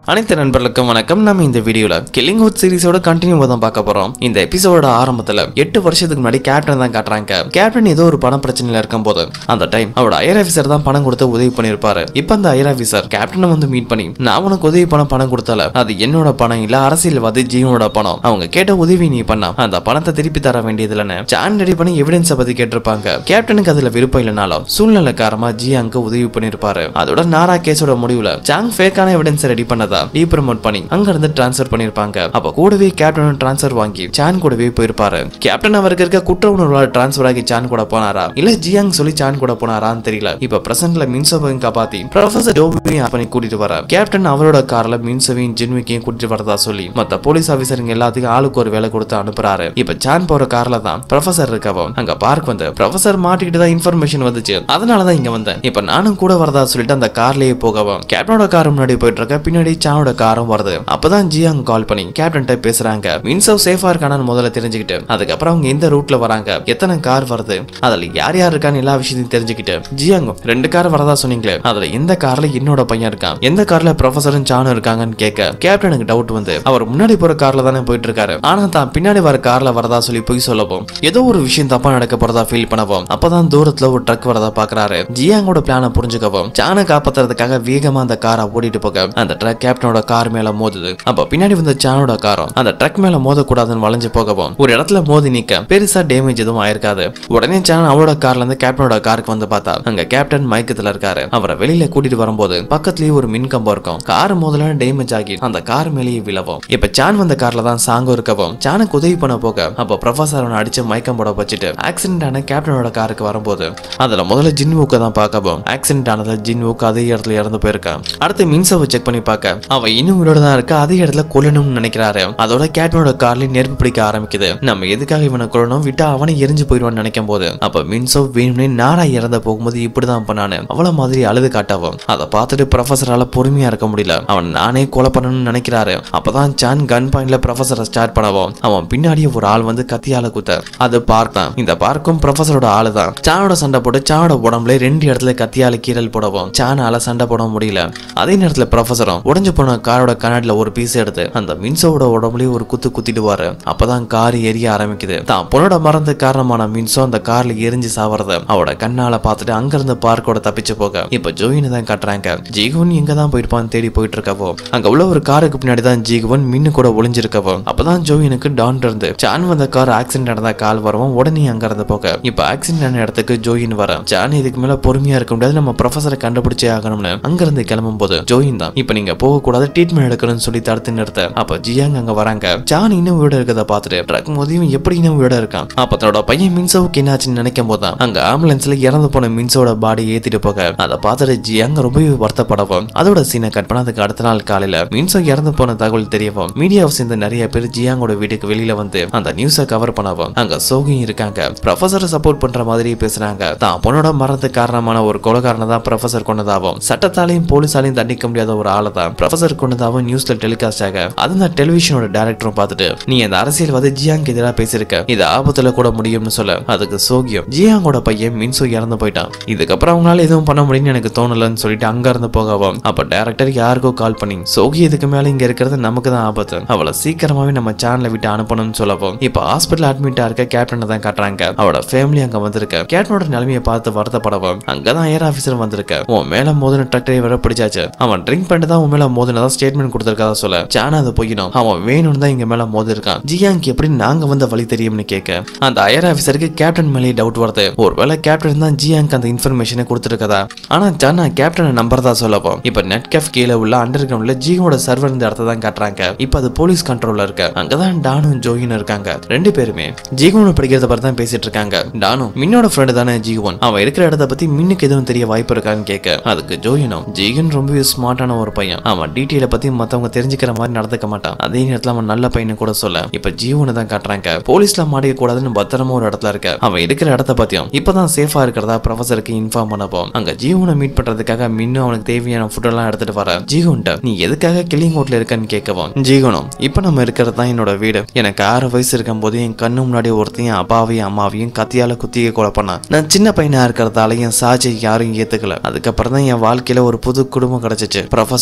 அனைத்து நண்பர்களுக்கும் வணக்கம் நம்ம இந்த வீடியோல கில்லிங் ஹுட் சீரிஸோட கண்டினியூ தான் பார்க்க போறோம் இந்த எபிசோட ஆரம்பத்துல எட்டு வருஷத்துக்கு முன்னாடி கேப்டன் தான் காட்டுறாங்க கேப்டன் ஏதோ ஒரு பண பிரச்சனையில இருக்கும் போது அந்த டைம் அவரோட ஐயர் ஆஃபீஸர் தான் பணம் கொடுத்து உதவி பண்ணிருப்பாரு இப்ப அந்த ஐயர் ஆஃபீஸர் கேப்டனை வந்து மீட் பண்ணி நான் உனக்கு உதவி பண்ண பணம் கொடுத்தால அது என்னோட பணம் இல்ல அரசியல்வாதி ஜீவனோட பணம் அவங்க கேட்ட உதவி நீ பண்ண அந்த பணத்தை திருப்பி தர வேண்டியது இல்லைன்னு ஜான் ரெடி பண்ணி எவிடன்ஸை பத்தி கேட்டிருப்பாங்க கேப்டனுக்கு அதுல விருப்பம் இல்லைனாலும் சூழ்நிலை காரணமா ஜியாங்க்கு உதவி பண்ணிருப்பாரு அதோட நாரா கேஸோட முடிவுல ஜாங் ஃபேக்கான எவிடன்ஸ் ரெடி பண்ணதா டீப்ரமோட் பண்ணி அங்க இருந்து டிரான்ஸ்ஃபர் பண்ணிருப்பாங்க அப்ப கூடவே கேப்டனும் டிரான்ஸ்ஃபர் வாங்கி சான் கூடவே போயிருப்பாரு கேப்டன் அவருக்கு இருக்க குற்ற உணர்வால் டிரான்ஸ்ஃபர் ஆகி சான் கூட போனாரா இல்ல ஜியாங் சொல்லி சான் கூட போனாரான்னு தெரியல இப்ப பிரசன்ட்ல மின்சோவையும் காப்பாத்தி ப்ரொஃபசர் டோபியையும் பண்ணி கூட்டிட்டு வர கேப்டன் அவரோட கார்ல மின்சோவையும் ஜின்விக்கையும் கூட்டிட்டு வரதா சொல்லி மத்த போலீஸ் ஆபீசருங்க எல்லாத்துக்கும் ஆளுக்கு ஒரு வேலை கொடுத்து அனுப்புறாரு இப்ப சான் போற கார்ல தான் ப்ரொஃபசர் இருக்கவும் அங்க பார்க் வந்து ப்ரொஃபசர் மாட்டிக்கிட்டு தான் இன்ஃபர்மேஷன் வந்துச்சு அதனாலதான் இங்க வந்தேன் இப்ப நானும் கூட வரதா சொல்லிட்டு அந்த கார்லயே போகவும் கேப்டனோட கார் முன்னாடி போயிட்டு இருக்க பின்னாடி சானோட காரும் வருது அப்பதான் ஜியாங் கால் பண்ணி கேப்டன்ட்ட பேசுறாங்க மின்சவ் சேஃபா இருக்கானு முதல்ல தெரிஞ்சுக்கிட்டு அதுக்கப்புறம் அவங்க எந்த ரூட்ல வராங்க எத்தனை கார் வருது அதுல யார் யார் இருக்கான்னு எல்லா விஷயத்தையும் தெரிஞ்சுக்கிட்டு ஜியாங் ரெண்டு கார் வரதா சொன்னீங்களே அதுல எந்த கார்ல என்னோட பையன் இருக்கான் எந்த கார்ல ப்ரொஃபசரும் சானும் இருக்காங்கன்னு கேட்க கேப்டனுக்கு டவுட் வந்து அவர் முன்னாடி போற கார்ல தானே போயிட்டு இருக்காரு ஆனா தான் பின்னாடி வர கார்ல வரதா சொல்லி போய் சொல்லவும் ஏதோ ஒரு விஷயம் தப்பா நடக்க போறதா ஃபீல் பண்ணவும் அப்பதான் தூரத்துல ஒரு ட்ரக் வரதா பாக்குறாரு ஜியாங்கோட பிளான புரிஞ்சுக்கவும் சானை காப்பாத்துறதுக்காக வேகமா அந்த காரை ஓடிட்டு போக அந்த ட்ரக் கேப்டனோட கார் மேல மோதுது அப்ப பின்னாடி வந்த சானோட காரும் அந்த ட்ரக் மேல மோதக்கூடாதுன்னு வளைஞ்சு போகவும் ஒரு இடத்துல மோதி நிக்க பெருசா டேமேஜ் எதுவும் ஆயிருக்காது உடனே சான் அவரோட கார்ல இருந்து கேப்டனோட காருக்கு வந்து பார்த்தா அங்க கேப்டன் மயக்கத்துல இருக்காரு அவரை வெளியில கூட்டிட்டு வரும்போது பக்கத்துலயே ஒரு மின் கம்பம் இருக்கும் கார் மோதல டேமேஜ் ஆகி அந்த கார் மேலேயே விழவும் இப்ப சான் வந்த கார்ல தான் சாங்கும் இருக்கவும் சானுக்கு உதவி பண்ண போக அப்ப ப்ரொஃபசர் அவனை அடிச்சு மயக்கம் போட வச்சுட்டு ஆக்சிடென்ட் ஆன கேப்டனோட காருக்கு வரும்போது அதுல முதல்ல ஜின்வுக்கு தான் பார்க்கவும் ஆக்சிடென்ட் ஆனதுல ஜின்வுக்கு அதே இடத்துல இறந்து போயிருக்கான் அடுத்து மின்சவை செக் பண்ணி பார்க்க அவன் இன்னும் உயிரோட தான் இருக்க அதே இடத்துல கொல்லணும்னு நினைக்கிறாரு அதோட கேப்டனோட கார்லயும் நெருப்பு பிடிக்க ஆரம்பிக்குது நம்ம எதுக்காக இவனை கொல்லணும் விட்டா அவனை எரிஞ்சு போயிடுவான்னு நினைக்கும் போது அப்ப மின்சோ வேணும்னே நாரா இறந்த போகும்போது இப்படிதான் பண்ணானு அவள மாதிரி அழுது காட்டவும் அதை பார்த்துட்டு ப்ரொஃபஸரால பொறுமையா இருக்க முடியல அவன் நானே கொலை பண்ணணும்னு நினைக்கிறாரு அப்பதான் சான் கன் பாயிண்ட்ல ப்ரொஃபஸரை ஸ்டார்ட் பண்ணவும் அவன் பின்னாடியே ஒரு ஆள் வந்து கத்தியால குத்த அது பார்க் தான் இந்த பார்க்கும் ப்ரொஃபஸரோட ஆளு தான் சானோட சண்டை போட்டு சானோட உடம்புல ரெண்டு இடத்துல கத்தியால கீரல் போடவும் சானால சண்டை போட முடியல அதே நேரத்துல ப்ரொஃபஸரும் உடைஞ்சு போன காரோட கண்ணாடில ஒரு பீஸ் எடுத்து அந்த மின்சோவோட உடம்புலயே ஒரு குத்து குத்திடுவாரு அப்பதான் கார் எரிய ஆரம்பிக்குது தான் பொண்ணோட மறந்த காரணமான மின்சோ அந்த கார்ல எரிஞ்சு சாவறத அவட கண்ணால பார்த்துட்டு அங்கிருந்து பார்க்கோட தப்பிச்சு போக இப்ப ஜோயின்னு தான் காட்டுறாங்க ஜீகுவன் எங்க தான் போயிருப்பான்னு தேடி போயிட்டு இருக்கவோ அங்க உள்ள ஒரு காருக்கு பின்னாடி தான் ஜீகுவன் மின்னு கூட ஒளிஞ்சிருக்கவோ அப்பதான் ஜோயினுக்கு டான் இருந்து சான் வந்த கார் ஆக்சிடென்ட் நடந்த கால் வரவும் உடனே அங்க இருந்து போக இப்ப ஆக்சிடென்ட் ஆன இடத்துக்கு ஜோயின் வர ஜான் இதுக்கு மேல பொறுமையா இருக்க முடியாது நம்ம ப்ரொஃபஸரை கண்டுபிடிச்சே ஆகணும்னு அங்கிருந்து கிளம்பும் போது ஜோயின் தான் இப்ப நீங்க போக கூடாது ட்ரீட்மெண்ட் எடுக்கணும்னு சொல்லி தடுத்து நிறுத்த அப்ப ஜியாங் அங்க வராங்க ஜான் இன்னும் வீடு இருக்கத பார்த்துட்டு ட்ரக் மோதியும் எப்படி இன்னும் வீடு இருக்கான் அப்ப தன்னோட பையன் மின்சோவுக்கு என்னாச்சுன்னு நினைக்கும் போது தான் அங்க ஆம்புலன்ஸ்ல இறந்து போன மின்சோட பாடி ஏத்திட்டு போக அதை பார்த்துட்டு ஜியாங் ரொம்பவே வருத்தப்படவும் அதோட சீனை கட் பண்ணதுக்கு அடுத்த நாள் காலையில மின்சோ இறந்து போன தகவல் தெரியவும் மீடியாவை சேர்ந்த நிறைய பேர் ஜியாங்கோட வீட்டுக்கு வெளியில வந்து அந்த நியூஸை கவர் பண்ணவும் அங்க சோகியும் இருக்காங்க ப்ரொஃபஸரை சப்போர்ட் பண்ற மாதிரி பேசுறாங்க தான் பொண்ணோட மரணத்துக்கு காரணமான ஒரு கொலைகாரனை தான் ப்ரொஃபசர் கொண்டதாகவும் சட்டத்தாலையும் போலீஸாலையும் தண்டிக்க முடியாத ஒரு ஆளை தான் ப்ரொஃபசர் கொண்டதாகவும் நியூஸ்ல டெலிகாஸ்ட் ஆக அது அந்த டெலிவிஷனோட டேரக்டரும் பார்த்துட்டு நீ அந்த அரசியல்வாதி ஜியாங்க்கு எதிராக பேசியிருக்க இது ஆபத்துல கூட முடியும்னு சொல்ல அதுக்கு சோகியம் ஜியாங்கோட பையன் மின்சோ இறந்து போயிட்டான் இதுக்கப்புறம் அவங்களால எதுவும் பண்ண முடியும்னு எனக்கு தோணலன்னு சொல்லிட்டு அங்க இருந்து போகவும் அப்ப டேரக்டர் யாருக்கோ கால் பண்ணி சோகி இதுக்கு மேல இங்க இருக்கிறது நமக்கு தான் ஆபத்து அவளை சீக்கிரமாவே நம்ம சேனலை விட்டு அனுப்பணும்னு சொல்லவும் இப்ப ஹாஸ்பிட்டல் அட்மிட்டா இருக்க கேப்டனை தான் காட்டுறாங்க அவளோட ஃபேமிலி அங்க வந்திருக்க கேப்டனோட நிலைமையை பார்த்து வருத்தப்படவும் அங்கதான் ஏர் ஆபீசர் வந்திருக்க உன் மேல மோதின ட்ரக் டிரைவரை பிடிச்சாச்சு அவன் ட்ரிங்க் பண்ணிட்டு தான் உன் மேல மோதினதா ஸ்டேட்மெண்ட் கொடுத்திருக்கதா சொல்ல சானா அதை பொய்யணும் அவன் வேணும்னு தான் இங்க மேல மோதி இருக்கான் ஜியாங்க்கு எப்படி நாங்க வந்த வழி தெரியும்னு கேட்க அந்த ஐயர் ஆபீசருக்கு கேப்டன் மேலே டவுட் வருது ஒருவேளை கேப்டன் தான் ஜியாங்க்கு அந்த இன்ஃபர்மேஷனை கொடுத்துருக்கதா ஆனா ஜானா கேப்டனை நம்புறதா சொல்லவும் இப்ப நெட் கேஃப் கீழே உள்ள அண்டர் கிரவுண்ட்ல ஜியோட சர்வர் இந்த இடத்த தான் காட்டுறாங்க இப்ப அது போலீஸ் கண்ட்ரோல்ல இருக்கு அங்கதான் டானும் ஜோயினும் இருக்காங்க ரெண்டு பேருமே ஜீகோனை படிக்கிறத பத்தி தான் பேசிட்டு இருக்காங்க டானும் மின்னோட ஃப்ரெண்டு தானே ஜீகோன் அவன் இருக்கிற இடத்த பத்தி மின்னுக்கு எதுவும் தெரிய வாய்ப்பு இருக்கான்னு கேட்க அதுக்கு ஜோயினும் ஜீகன் ரொம்பவே ஸ்மார்ட்டான ஒரு பையன் அவன் டீட்டெயில பத்தி மத்தவங்க தெரிஞ்சுக்கிற மாதிரி நடந்துக்க மாட்டான் அதே நேரத்துல அவன் நல்ல பையனு கூட சொல்ல இப்ப ஜீவனை தான் காட்டுறாங்க போலீஸ்ல மாட்டிக்க கூடாதுன்னு பத்திரமா ஒரு இடத்துல இருக்க அவன் இருக்கிற இடத்த பத்தியும் இப்பதான் சேஃபா இருக்கிறதா ப்ரொஃபசருக்கு இன்ஃபார்ம் பண்ணப்போ அங்க ஜீவனை மீட் பண்றதுக்காக மின்னு அவனுக்கு தேவையான ஃபுட் எல்லாம் எடுத்துட்டு வர ஜீவன்ட்ட நீ எதுக்காக கில்லிங் ஹோட்ல இருக்கன்னு கேட்கவும் ஜீவனும் இப்ப நம்ம இருக்கிறது தான் என்னோட வீடு எனக்கு ஆறு வயசு இருக்கும் போது என் கண்ணு முன்னாடி ஒருத்தையும் அப்பாவையும் அம்மாவையும் கத்தியால குத்திய கொலை பண்ணான் நான் சின்ன பையனா இருக்கிறதால என் சாட்சியை யாரும் ஏத்துக்கல அதுக்கப்புறம் தான் என் வாழ்க்கையில ஒரு புது குடும்பம் கிடைச்சிச்சு ப்ரொஃபஸரும் என்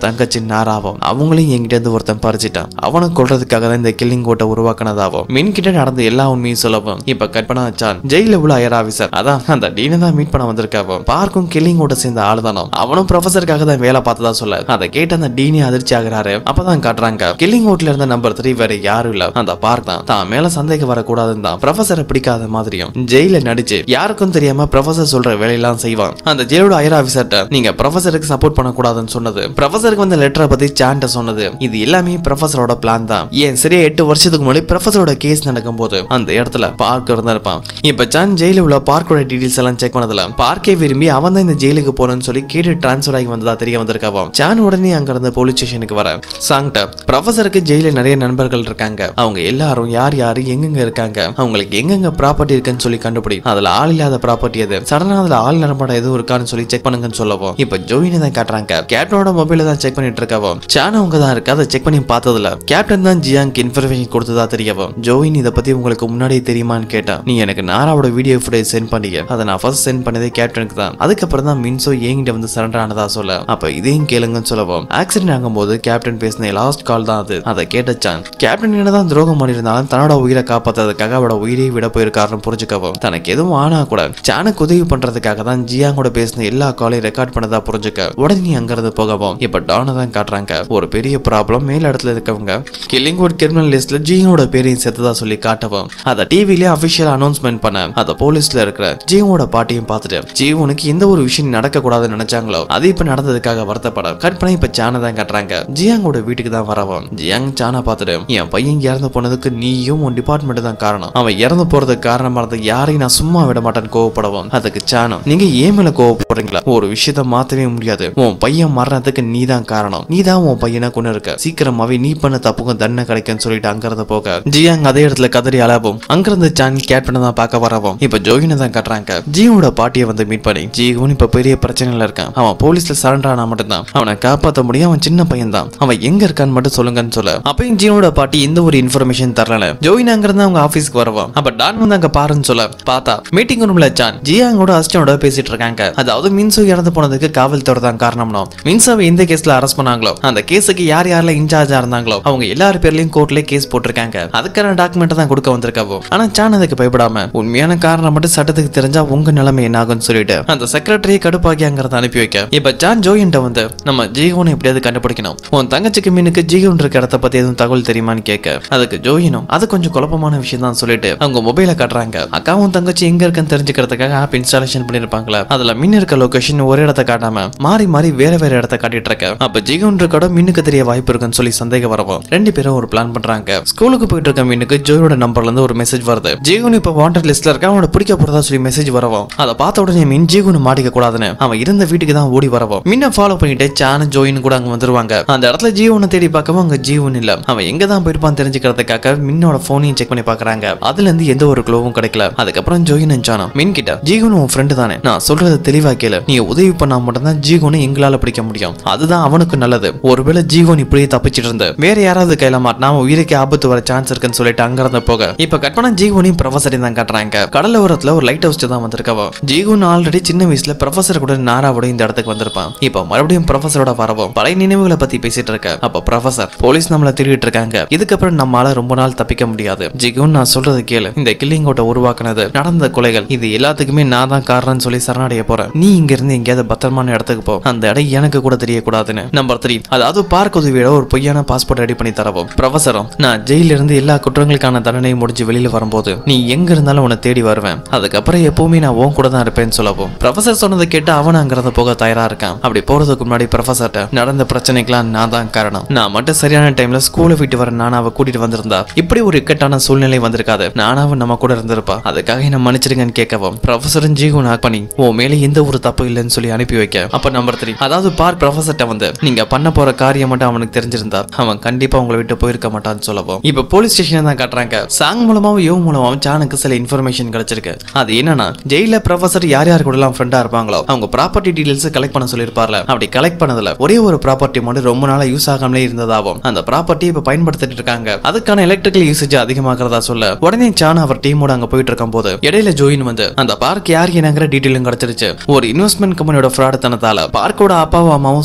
என் தங்கச்சி நாராவும் அவங்களையும் என்கிட்ட இருந்து ஒருத்தன் பறிச்சிட்டான் அவனை கொல்றதுக்காக தான் இந்த கில்லிங் கோட்டை உருவாக்குனதாவும் மின் கிட்ட நடந்த எல்லா உண்மையும் சொல்லவும் இப்ப கற்பனா வச்சான் ஜெயில உள்ள ஐயர் ஆபீசர் அதான் அந்த டீனை தான் மீட் பண்ண வந்திருக்காவும் பார்க்கும் கில்லிங் கோட்டை சேர்ந்த ஆளுதானோ அவனும் ப்ரொஃபசருக்காக தான் வேலை பார்த்ததா சொல்ல அதை கேட்டு அந்த டீனி அதிர்ச்சி ஆகுறாரு அப்பதான் காட்டுறாங்க கில்லிங் கோட்ல இருந்த நம்பர் த்ரீ வேற யாரும் இல்ல அந்த பார்க் தான் தான் மேல சந்தேகம் வரக்கூடாதுன்னு தான் ப்ரொஃபசரை பிடிக்காத மாதிரியும் ஜெயில நடிச்சு யாருக்கும் தெரியாம ப்ரொஃபசர் சொல்ற வேலையெல்லாம் செய்வான் அந்த ஜெயிலோட ஐயர் ஆபீசர்ட்ட நீங்க ப்ரொஃபசருக்கு சப்போர்ட் பண்ணக்கூடாதுன்னு சொன்னது ப்ரொஃபசருக்கு வந்த லெட்டரை பத்தி சாண்ட சொன்னது இது எல்லாமே ப்ரொஃபசரோட பிளான் தான் ஏன் சரியா எட்டு வருஷத்துக்கு முன்னாடி ப்ரொஃபசரோட கேஸ் நடக்கும்போது அந்த இடத்துல பார்க் இருந்திருப்பான் இப்ப சான் ஜெயில உள்ள பார்க்கோட டீடைல்ஸ் எல்லாம் செக் பண்ணதுல பார்க்கே விரும்பி அவன் தான் இந்த ஜெயிலுக்கு போறேன்னு சொல்லி கேட்டு டிரான்ஸ்ஃபர் ஆகி வந்ததா தெரிய வந்திருக்காவும் சான் உடனே அங்க இருந்த போலீஸ் ஸ்டேஷனுக்கு வர சாங்கிட்ட ப்ரொஃபசருக்கு ஜெயில நிறைய நண்பர்கள் இருக்காங்க அவங்க எல்லாரும் யார் யாரு எங்கெங்க இருக்காங்க அவங்களுக்கு எங்கெங்க ப்ராப்பர்ட்டி இருக்குன்னு சொல்லி கண்டுபிடி அதுல ஆள் இல்லாத ப்ராப்பர்ட்டி எது சடனா அதுல ஆள் நடமாட்டம் எதுவும் இருக்கான்னு சொல்லி செக் பண்ணுங்கன்னு சொல்லவும் இப்ப ஜோயினை தான் காட்டுறாங்க கேப்டனோட மொபைல தான் செக் பண்ணிட்டு இருக்கவும் சான் அவங்க தான் இருக்கு அதை செக் பண்ணி பார்த்ததுல கேப்டன் தான் ஜியாங்க்கு இன்ஃபர்மேஷன் கொடுத்ததா தெரியவும் ஜோயின் இதை பத்தி உங்களுக்கு முன்னாடியே தெரியுமான்னு கேட்டா நீ எனக்கு நாராவோட வீடியோ ஃபுட்டேஜ் சென்ட் பண்ணீங்க அதை நான் ஃபர்ஸ்ட் சென்ட் பண்ணதே கேப்டனுக்கு தான் அதுக்கப்புறம் தான் மின்சோ என்கிட்ட வந்து சரண்டர் ஆனதா சொல்ல அப்ப இதையும் கேளுங்கன்னு சொல்லவும் ஆக்சிடென்ட் ஆகும்போது கேப்டன் பேசின லாஸ்ட் கால் தான் அது அதை கேட்டச்சான் கேப்டன் என்னதான் துரோகம் பண்ணியிருந்தாலும் தன்னோட உயிரை காப்பாத்துறதுக்காக அவரோட உயிரை விட போயிருக்காருன்னு புரிஞ்சுக்கவும் தனக்கு எதுவும் ஆனா கூட சானுக்கு உதவி பண்றதுக்காக தான் ஜியாங் கூட பேசின எல்லா காலையும் ரெக்கார்ட் பண்ணதா புரிஞ்சுக்க உடனே அங்கிருந்து போகவும் இப்ப டானை தான் காட்டுறாங்க ஒரு பெரிய ப்ராப்ளம் மேல் இடத்துல இருக்கவங்க கில்லிங்வுட் கிரிமினல் லிஸ்ட்ல ஜியோட பேரையும் சேர்த்ததா சொல்லி காட்டவும் அதை டிவிலே அபிஷியல் அனௌன்ஸ்மெண்ட் பண்ண அதை போலீஸ்ல இருக்கிற ஜியோட பாட்டியும் பார்த்துட்டு ஜீவனுக்கு எந்த ஒரு விஷயம் நடக்க கூடாதுன்னு நினைச்சாங்களோ அது இப்ப நடந்ததுக்காக வருத்தப்பட கற்பனை இப்ப சானை தான் காட்டுறாங்க ஜியாங்கோட வீட்டுக்கு தான் வரவும் ஜியாங் சானை பார்த்துட்டு என் பையன் இறந்து போனதுக்கு நீயும் உன் டிபார்ட்மெண்ட் தான் காரணம் அவன் இறந்து போறதுக்கு காரணமா இருந்த யாரையும் நான் சும்மா விட மாட்டேன்னு கோவப்படவும் அதுக்கு சாணம் நீங்க ஏன் மேல கோவப்படுறீங்களா ஒரு விஷயத்த மாத்தவே முடியாது உன் பையன் மரணத்துக்கு நீ தான் காரணம் நீ தான் உன் பையனை கொண்டு இருக்க சீக்கிரமாவே நீ பண்ண தப்புக்கும் தண்டனை கிடைக்கும்னு சொல்லிட்டு அங்கிருந்து போக ஜியாங் அதே இடத்துல கதறி அழவும் அங்கிருந்து சான் கேப்டனை தான் பார்க்க வரவும் இப்ப ஜோயினை தான் காட்டுறாங்க ஜியோட பாட்டியை வந்து மீட் பண்ணி ஜியோன் இப்ப பெரிய பிரச்சனையில இருக்கான் அவன் போலீஸ்ல சரண்டர் ஆனா மட்டும்தான் அவனை காப்பாத்த முடியும் அவன் சின்ன பையன் தான் அவன் எங்க இருக்கான்னு மட்டும் சொல்லுங்கன்னு சொல்ல அப்பயும் ஜியோட பாட்டி எந்த ஒரு இன்ஃபர்மேஷன் தரல ஜோயின் அங்கிருந்து அவங்க ஆபீஸ்க்கு வரவும் அப்ப டான் வந்து அங்க பாருன்னு சொல்ல பார்த்தா மீட்டிங் ரூம்ல சான் ஜியாங்கோட அசிஸ்டனோட பேசிட்டு இருக்காங்க அதாவது மின்சு இறந்து போனதுக்கு காவல்துறை தான் காரணம்னோ மின்சாவை எந்த கேஸ்ல அரெஸ்ட் பண்ணாங்களோ அந்த கேஸுக்கு யார் யாரெல்லாம் இன்சார்ஜா இருந்தாங்களோ அவங்க எல்லார் பேர்லயும் கோர்ட்ல கேஸ் போட்டிருக்காங்க அதுக்கான டாக்குமெண்ட் தான் கொடுக்க வந்திருக்காவோ ஆனா சான் அதுக்கு பயப்படாம உண்மையான காரணம் மட்டும் சட்டத்துக்கு தெரிஞ்சா உங்க நிலைமை என்ன ஆகும்னு சொல்லிட்டு அந்த செக்ரட்டரியை கடுப்பாக்கி அங்கிறத அனுப்பி வைக்க இப்ப ஜான் ஜோயின்ட்ட வந்து நம்ம ஜீவனை எப்படியாவது கண்டுபிடிக்கணும் உன் தங்கச்சிக்கு மீனுக்கு ஜீவன் இருக்க இடத்த பத்தி எதுவும் தகவல் தெரியுமான்னு கேட்க அதுக்கு ஜோயினும் அது கொஞ்சம் குழப்பமான விஷயம் தான் சொல்லிட்டு அவங்க மொபைலை காட்டுறாங்க அக்காவும் தங்கச்சி எங்க இருக்குன்னு தெரிஞ்சுக்கிறதுக்காக ஆப் இன்ஸ்டாலேஷன் பண்ணிருப்பாங்களா அதுல மின் இருக்க லொகேஷன் ஒரு இடத்த காட்டாம மாறி மாறி வேற வேற இடத்த காட்டிட்டு இருக்க அப்ப ஜீவன் இருக்கோட மின்னுக்கு தெரிய வாய்ப்பு இருக்குன்னு சொல்லி சந்தேகம் வரவும் ரெண்டு பேரும் ஒரு பிளான் பண்றாங்க ஸ்கூலுக்கு போயிட்டு இருக்க மீனுக்கு ஜோயோட நம்பர்ல இருந்து ஒரு மெசேஜ் வருது ஜீவன் இப்ப வாண்டட் லிஸ்ட்ல இருக்க அவனோட பிடிக்க போறதா சொல்லி மெசேஜ் வரவும் அதை பார்த்த உடனே மின் ஜீவன் மாட்டிக்க கூடாதுன்னு அவன் இருந்த வீட்டுக்கு தான் ஓடி வரவும் மின்ன ஃபாலோ பண்ணிட்டு சான ஜோயின் கூட அங்க வந்துருவாங்க அந்த இடத்துல ஜீவனை தேடி பார்க்கவும் அங்க ஜீவன் இல்ல அவன் எங்க தான் போயிருப்பான்னு தெரிஞ்சுக்கிறதுக்காக மின்னோட போனையும் செக் பண்ணி பாக்குறாங்க அதுல இருந்து எந்த ஒரு க்ளோவும் கிடைக்கல அதுக்கப்புறம் ஜோயின் அஞ்சானம் மின் கிட்ட ஜீவன் உன் ஃப்ரெண்டு தானே நான் சொல்றது தெளிவா கேளு நீ உதவி பண்ணா மட்டும்தான் ஜீவனை எங்களால பிடிக்க முடியும் அதுதான் அவனுக்கு நல்லது ஒருவேளை ஜீவன் இப்படியே தப்பிச்சிட்டு இருந்து வேற யாராவது கையில மாட்டினா அவன் உயிருக்கு ஆபத்து வர சான்ஸ் இருக்குன்னு சொல்லிட்டு அங்க இருந்து போக இப்ப கட் பண்ண ஜீவனையும் ப்ரொஃபஸரையும் தான் காட்டுறாங்க கடல் ஓரத்துல ஒரு லைட் ஹவுஸ் தான் வந்திருக்கவோ ஜீவன் ஆல்ரெடி சின்ன வயசுல ப்ரொஃபசர் கூட நாராவோட இந்த இடத்துக்கு வந்திருப்பான் இப்ப மறுபடியும் ப்ரொஃபஸரோட வரவும் பழைய நினைவுகளை பத்தி பேசிட்டு இருக்க அப்ப ப்ரொஃபசர் போலீஸ் நம்மள திருடிட்டு இருக்காங்க இதுக்கப்புறம் நம்மளால ரொம்ப நாள் தப்பிக்க முடியாது ஜிகுன் நான் சொல்றது கேளு இந்த கில்லிங் கோட்டை உருவாக்குனது நடந்த கொலைகள் இது எல்லாத்துக்குமே நான் தான் காரணம்னு சொல்லி சரணடைய போறேன் நீ இங்க இருந்து எங்கேயாவது பத்திரமான இடத்துக்கு போ அந்த இடம் எனக்கு கூட தெரியக்கூடாதுன்னு நம்பர் த்ரீ அதாவது பார்க் உதவியோட ஒரு பொய்யான பாஸ்போர்ட் ரெடி பண்ணி தரவும் ப்ரொஃபசரும் நான் ஜெயில இருந்து எல்லா குற்றங்களுக்கான தண்டனை முடிஞ்சு வெளியில வரும்போது நீ எங்க இருந்தாலும் உன்னை தேடி வருவேன் அதுக்கப்புறம் எப்பவுமே நான் உன் கூட தான் இருப்பேன்னு சொல்லவும் ப்ரொஃபசர் சொன்னதை கேட்டு அவன் அங்கிருந்து போக தயாரா இருக்கான் அப்படி போறதுக்கு முன்னாடி ப்ரொஃபசர்ட்ட நடந்த பிரச்சனைக்கெல்லாம் நான் தான் காரணம் நான் மட்டும் சரியான டைம்ல ஸ்கூலை விட்டு வர நானாவை கூட்டிட்டு வந்திருந்தா இப்படி ஒரு இக்கட்டான சூழ்நிலை வந்திருக்காது நானாவும் நம்ம கூட இருந்திருப்பா அதுக்காக என்ன மன்னிச்சிடுங்கன்னு கேட்கவும் ப்ரொஃபசரும் ஜீவன் ஆக் பண்ணி உன் மேல எந்த ஒரு தப்பு இல்லைன்னு சொல்லி அனுப்பி வைக்க அப்ப நம்பர் த்ரீ அதாவது பார்க் ப்ரொஃபசர்ட்ட வந்து நீங்க பண்ண போற காரியம் மட்டும் அவனுக்கு தெரிஞ்சிருந்தா அவன் கண்டிப்பா உங்களை விட்டு போயிருக்க மாட்டான்னு சொல்லவும் இப்ப போலீஸ் ஸ்டேஷன் தான் காட்டுறாங்க சாங் மூலமாவும் யோ மூலமாவும் சானுக்கு சில இன்ஃபர்மேஷன் கிடைச்சிருக்கு அது என்னன்னா ஜெயில ப்ரொஃபசர் யார் யார் கூட எல்லாம் ஃப்ரெண்டா இருப்பாங்களோ அவங்க ப்ராப்பர்ட்டி டீடைல்ஸ் கலெக்ட் பண்ண சொல்லியிருப்பார்ல அப்படி கலெக்ட் பண்ணதுல ஒரே ஒரு ப்ராப்பர்ட்டி மட்டும் ரொம்ப நாளா யூஸ் ஆகாமலே இருந்ததாவும் அந்த ப்ராப்பர்ட்டி இப்ப பயன்படுத்திட்டு இருக்காங்க அதுக்கான எலக்ட்ரிக்கல் யூசேஜ் அதிகமாகிறதா சொல்ல உடனே சான் அவர் டீமோட அங்க போயிட்டு இருக்கும் போது இடையில ஜோயின் வந்து அந்த பார்க் யார் என்னங்கிற டீட்டெயிலும் கிடைச்சிருச்சு ஒரு இன்வெஸ்ட்மெண்ட் கம்பெனியோட ஃப்ராட் தனத்தால பார்க்கோட அப்பாவும் அம்மாவும் சூசைட் பண்ணி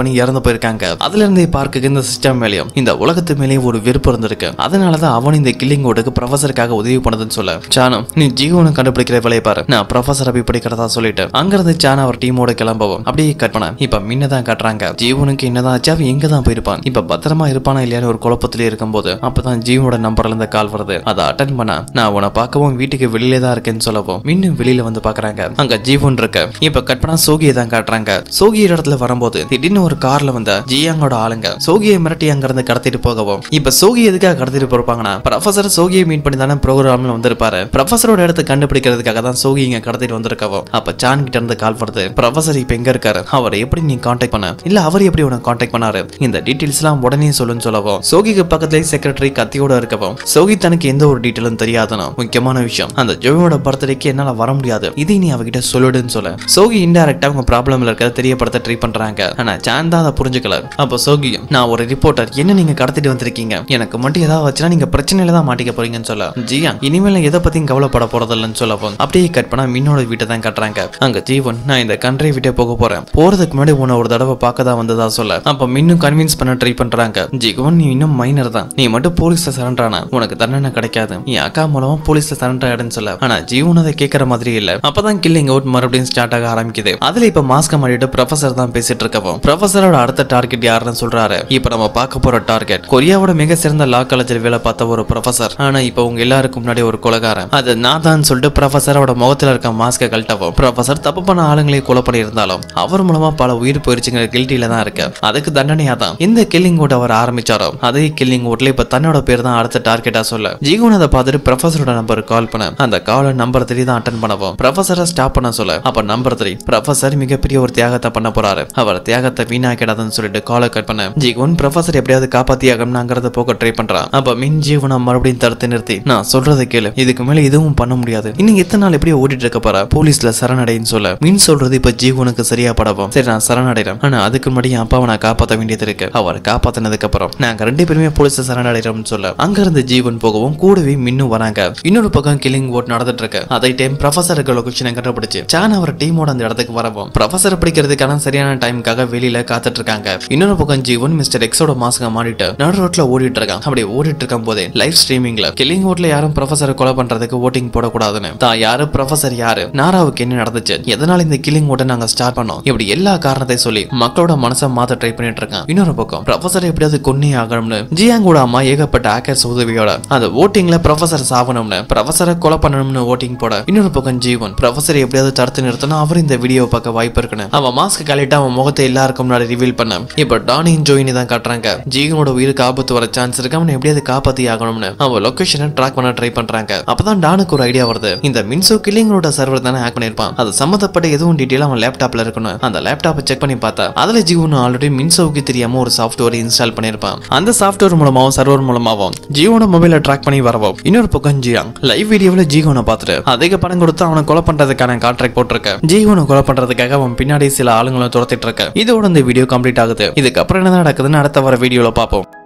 பண்ணி இறந்து போயிருக்காங்க அதுல இருந்தே பார்க்க இந்த சிஸ்டம் மேலேயும் இந்த உலகத்து மேலேயும் ஒரு வெறுப்பு இருந்திருக்கு அதனாலதான் அவன் இந்த கில்லிங் ஓட்டுக்கு ப்ரொஃபஸருக்காக உதவி பண்ணதுன்னு சொல்ல சானம் நீ ஜீவனை கண்டுபிடிக்கிற வேலையை பாரு நான் ப்ரொஃபஸர் அப்படி படிக்கிறதா சொல்லிட்டு அங்கிருந்து சான் அவர் டீமோட கிளம்பவும் அப்படியே கட் பண்ண இப்ப மின்னதான் காட்டுறாங்க ஜீவனுக்கு என்னதான் ஆச்சு அவன் எங்க தான் போயிருப்பான் இப்ப பத்திரமா இருப்பானா இல்லையான்னு ஒரு குழப்பத்திலே இருக்கும்போது அப்பதான் ஜீவனோட நம்பர்ல இருந்து கால் வருது அதை அட்டன் பண்ண நான் உன்னை பார்க்கவும் வீட்டுக்கு வெளியிலே தான் இருக்கேன்னு சொல்லவும் இன்னும் வெளியில வந்து பாக்குறாங்க அங்க ஜீவன் இருக்க இப்ப கட் பண்ணா சோகியை தான் காட்டுறாங்க சோகி இடத்துல வரும்போது திடீர்னு ஒரு கார்ல வந்த ஜியாங்கோட ஆளுங்க சோகியை மிரட்டி அங்க இருந்து கடத்திட்டு போகவும் இப்ப சோகி எதுக்காக கடத்திட்டு போயிருப்பாங்கன்னா ப்ரொஃபசர் சோகியை மீட் பண்ணி தானே ப்ரோக்ராம்ல வந்திருப்பாரு ப்ரொஃபசரோட இடத்தை கண்டுபிடிக்கிறதுக்காக தான் சோகி இங்க கடத்திட்டு வந்திருக்கவும் அப்ப சான் கிட்ட இருந்து கால் வருது ப்ரொஃபசர் இப்ப எங்க இருக்காரு அவரை எப்படி நீ காண்டாக்ட் பண்ண இல்ல அவர் எப்படி உனக்கு காண்டாக்ட் பண்ணாரு இந்த டீடைல்ஸ் எல்லாம் உடனே சொல்லுன்னு சொல்லவும் சோகிக்கு பக்கத்துலயே செக்ரட்டரி கத்தியோட இருக்கவும் சோகி தனக்கு எந்த ஒரு டீட்டெயிலும் தெரியாதுன்னு முக்கியமான விஷயம் அந்த ஜோவியோட பர்த்டேக்கு என்னால வர முடியாது இதை நீ அவகிட்ட சொல்லிடுன்னு சொல்ல சோகி இன்டெரக்டா அவங்க ப்ராப்ளம்ல இருக்கிறத தெரியப்படுத்த ட்ரை பண்றாங்க ஆனா சான் தான் அதை புரிஞ்சுக்கல அப்போ சோகி நான் ஒரு ரிப்போர்ட்டர் என்ன நீங்க கடத்திட்டு வந்திருக்கீங்க எனக்கு மட்டும் ஏதாவது வச்சுனா நீங்க பிரச்சனையில தான் மாட்டிக்க போறீங்கன்னு சொல்ல ஜியா இனிமேல் நான் எதை பத்தியும் கவலைப்பட போறதில்லன்னு சொல்லவும் அப்படியே கட் பண்ணா மின்னோட வீட்டை தான் கட்டுறாங்க அங்க ஜீவன் நான் இந்த கண்ட்ரி விட்டே போக போறேன் போறதுக்கு முன்னாடி உன்னை ஒரு தடவை பார்க்க தான் வந்ததா சொல்ல அப்ப மின்னும் கன்வின்ஸ் பண்ண ட்ரை பண்றாங்க ஜீவன் நீ இன்னும் மைனர் தான் நீ மட்டும் போலீஸ்ல சரண்டரானா உனக்கு தண்டனை கிடைக்காது என் அக்கா மூலமா போலீஸ்ல சரண்டர் ஆயிடுன்னு சொல்ல ஆனா ஜீவன் அதை கேட்கற மாதிரி இல்ல அப்பதான் கில்லிங் அவுட் மறுபடியும் ஸ்டார்ட் ஆக ஆரம்பிக்குது அதுல இப்ப மாஸ்க மாட்டிட்டு ப்ரொஃபசர் தான் பேசிட்டு இருக்கவும் ப்ரொஃபசரோட அடுத்த டார்கெட் யாருன்னு சொல்றாரு இப்ப நம்ம பார்க்க போற டார்கெட் கொரியாவோட மிக சிறந்த லா காலேஜில் வேலை பார்த்த ஒரு ப்ரொஃபசர் ஆனா இப்ப உங்க எல்லாருக்கும் முன்னாடி ஒரு கொலகாரன் அது நான் தான் சொல்லிட்டு ப்ரொஃபசரோட முகத்துல இருக்க மாஸ்கை கழட்டவும் ப்ரொஃபசர் தப்பு பண்ண ஆளுங்களை கொலை பண்ணியிருந்தாலும் அவர் மூலமா பல உயிர் போயிருச்சுங்கிற கில்ட்டில தான் இருக்கு அதுக்கு தண்டனையா தான் இந்த கில்லிங் ஓட் அவர் ஆரம்பிச்சாரோ அதே கில்லிங் ஓட்ல இப்ப தன்னோட பேர் தான் அடுத்த டார்கெட்டா சொல்ல ஜீவன் அதை பார்த்துட்டு ப்ரொஃபசரோட நம்பர் கால் பண்ண அந்த காலை நம்பர் த்ரீ தான் அட்டன் பண்ணவும் ப்ரொஃபசரை ஸ்டாப் பண்ண சொல்ல அப்ப நம்பர் த்ரீ ப்ரொஃபசர் மிகப்பெரிய ஒரு தியாகத்தை பண்ண போறாரு அவர் தியாகத்தை வீணாக்கிடாதுன்னு சொல்லிட்டு காலை கட் பண்ண ஜீவன் ப்ரொஃபசர் எப்படியாவது காப்பாத்தியாகணுங்கிறத போக ட்ரை பண்றான் அப்ப மின் ஜீவனை மறுபடியும் தடுத்து நிறுத்தி நான் சொல்றதை கேளு இதுக்கு மேல எதுவும் பண்ண முடியாது இன்னும் எத்தனை நாள் எப்படியே ஓடிட்டு இருக்க போற போலீஸ்ல சரணடைன்னு சொல்ல மின் சொல்றது இப்ப ஜீவனுக்கு சரியா படவும் சரி நான் சரணடைறேன் ஆனா அதுக்கு முன்னாடி என் அப்பாவை நான் காப்பாத்த வேண்டியது இருக்கு அவர் காப்பாத்தினதுக்கு அப்புறம் நாங்க ரெண்டு பேருமே போலீஸ்ல சரணடைறோம்னு சொல்ல அங்க இருந்து ஜீவன் போகவும் கூடவே மின்னும் வராங்க இன்னொரு பக்கம் கில்லிங் ஓட் நடந்துட்டு இருக்கு அதே டைம் ப்ரொஃபசருக்கு லொகேஷனை கண்டுபிடிச்சு சான் அவர் டீமோட அந்த இடத்துக்கு வரவும் ப்ரொஃபசர் பிடிக்கிறதுக்கான சரியான டைமுக்காக வெளியில காத்துட்டு இருக்காங்க இன்னொரு பக்கம் ஜீவன் மிஸ்டர் எக்ஸோட மாஸ்க மாட்டிட்டு நடு ரோட்ல ஓடிட்டு இருக்கான் அப்படி ஓடிட்டு இருக்கும் போதே லைவ் ஸ்ட்ரீமிங்ல கில்லிங் ஓட்ல யாரும் ப்ரொஃபசரை கொலை பண்றதுக்கு ஓட்டிங் போடக்கூடாதுன்னு தான் யாரு ப்ரொஃபசர் யாரு நாராவுக்கு என்ன நடந்துச்சு எதனால இந்த கில்லிங் ஓட்டை நாங்க ஸ்டார்ட் பண்ணோம் இப்படி எல்லா காரணத்தை சொல்லி மக்களோட மனசை மாத்த ட்ரை பண்ணிட்டு இருக்கான் இன்னொரு பக்கம் ப்ரொஃபசர் எப்படியாவது கொன்னே ஆகணும்னு ஜியாங்கோட அம்மா ஏகப்பட்ட ஹேக்கர்ஸ் உதவியோட அந்த ஓட்டிங்ல ப்ரொஃபசர் சாவணும்னு ப்ரொஃபசரை கொலை பண்ணணும்னு ஓட்டிங் போட இன்னொரு பக்கம் ஜீவன் ப்ரொஃபசர் எப்படியாவது தடுத்து நிறுத்தணும் அவர் இந்த வீடியோ பார்க்க வாய்ப்பு இருக்குன்னு அவன் மாஸ்க் கழிட்டு அவன் முகத்தை எல்லாருக்கும் முன்னாடி ரிவீல் பண்ண இப்ப டானியும் ஜோயினி தான் காட்டுறாங்க ஜீவனோட உயிருக்கு ஆபத்து வர சான்ஸ் இருக்கு அவனை எப்படியாவது காப்பாத்தி ஆகணும்னு அவன் லொகேஷனை ட்ராக் பண்ண ட்ரை பண்றாங்க அப்பதான் டானுக்கு ஒரு ஐடியா வருது இந்த மின்சோ கில்லிங்களோட சர்வர் தானே ஹேக் பண்ணிருப்பான் அது சம்மந்தப்பட்ட எதுவும் டீட்டெயில் அவன் லேப்டாப்ல இருக்கணும் அந்த லேப்டாப்பை செக் பண்ணி பார்த்தா அதுல ஜீவன் ஆல்ரெடி மின்சோவுக்கு தெரியாம ஒரு சாஃப்ட்வேர் இன்ஸ்டால் பண்ணிருப்பான் அந்த சாஃப்ட்வேர் மூலமாவும் சர்வர் மூலமாவும் ஜீவனோட மொபைலை ட்ராக் பண்ணி வரவும் இன்னொரு பக்கம் ஜியாங் லைவ் வீடியோவில் ஜீவனை பார்த்துட்டு அதிக பணம் கொடுத்து அவனை கொலை பண்றதுக்கான கான்ட்ராக்ட் போட்டிருக்க ஜீவனை கொலை பண்றதுக்காக அவன் பின்னாடி சில ஆளுங்களை துரத்திட்டு இருக்க இதோட இந்த வீடியோ கம்ப்ளீட் ஆகுது இதுக்கப்புறம் என்ன நடக்குதுன்னு அடுத்த வர வீடியோல பார்ப்போம்